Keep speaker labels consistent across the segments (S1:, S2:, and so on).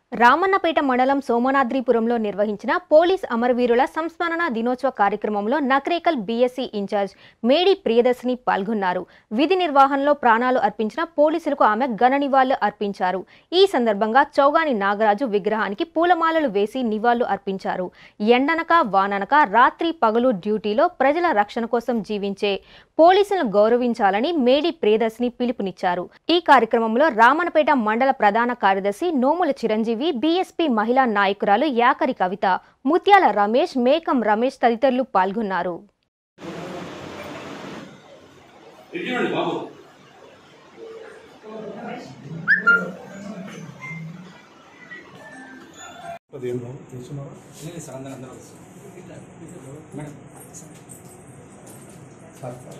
S1: రామన్నపేట మండలం సోమనాద్రిపురంలో నిర్వహించిన పోలీస్ అమరవీరుల సంస్మరణ దినోత్సవ కార్యక్రమంలో నకరేకల్ బీఎస్సీ ఇన్ఛార్జ్ మేడి ప్రియదర్శిని పాల్గొన్నారు విధి నిర్వహణలో ప్రాణాలు అర్పించిన పోలీసులకు ఆమె ఘన నివాళులు అర్పించారు ఈ సందర్భంగా చౌగాని నాగరాజు విగ్రహానికి పూలమాలలు వేసి నివాళులు అర్పించారు ఎండనక వాననక రాత్రి పగలు డ్యూటీలో ప్రజల రక్షణ కోసం జీవించే పోలీసులను గౌరవించాలని మేడి ప్రియదర్శిని పిలుపునిచ్చారు ఈ కార్యక్రమంలో రామన్నపేట మండల ప్రధాన కార్యదర్శి నోముల చిరంజీవి బీఎస్పీ మహిళా నాయకురాలు యాకరి కవిత ముత్యాల రమేష్ మేకం రమేష్ తదితరులు పాల్గొన్నారు
S2: ఇటువంటి బాబు
S3: అదేం బాబు తెలుసున్నావా
S2: లేదు సార్ అందరూ అందరూ మేడం
S3: సార్ సార్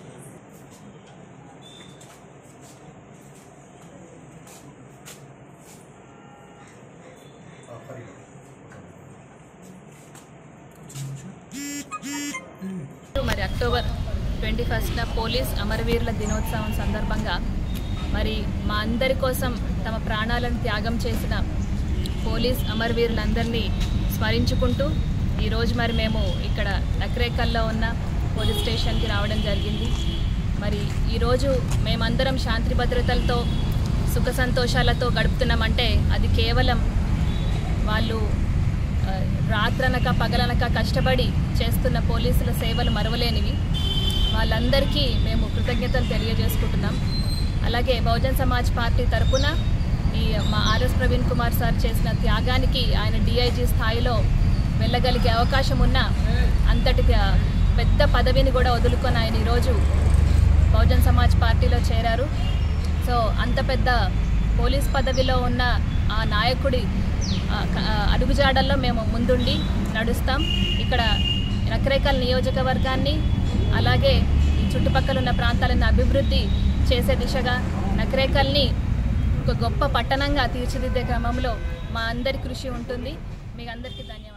S4: మరి అక్టోబర్ ట్వంటీ ఫస్ట్న పోలీస్ అమరవీరుల దినోత్సవం సందర్భంగా మరి మా అందరి కోసం తమ ప్రాణాలను త్యాగం చేసిన పోలీస్ అమరవీరులందరినీ స్మరించుకుంటూ ఈరోజు మరి మేము ఇక్కడ నకరేకల్లో ఉన్న పోలీస్ స్టేషన్కి రావడం జరిగింది మరి ఈరోజు మేమందరం శాంతి భద్రతలతో సుఖ సంతోషాలతో గడుపుతున్నామంటే అది కేవలం వాళ్ళు ఆ, రాత్రనక పగలనక కష్టపడి చేస్తున్న పోలీసుల సేవలు మరవలేనివి వాళ్ళందరికీ మేము కృతజ్ఞతలు తెలియజేసుకుంటున్నాం అలాగే బహుజన్ సమాజ్ పార్టీ తరపున ఈ మా ఆర్ఎస్ ప్రవీణ్ కుమార్ సార్ చేసిన త్యాగానికి ఆయన డిఐజీ స్థాయిలో వెళ్ళగలిగే అవకాశం ఉన్న అంతటి ఆ, పెద్ద పదవిని కూడా వదులుకొని ఆయన ఈరోజు బహుజన్ సమాజ్ పార్టీలో చేరారు సో అంత పెద్ద పోలీస్ పదవిలో ఉన్న ఆ నాయకుడి ఆ, క- ఆ, అడుగుజాడల్లో మేము ముందుండి నడుస్తాం ఇక్కడ రకరకాల నియోజకవర్గాన్ని అలాగే ఈ చుట్టుపక్కల ఉన్న ప్రాంతాలను అభివృద్ధి చేసే దిశగా నకరేకల్ని ఒక గొప్ప పట్టణంగా తీర్చిదిద్దే క్రమంలో మా అందరి కృషి ఉంటుంది మీకు అందరికీ ధన్యవాదాలు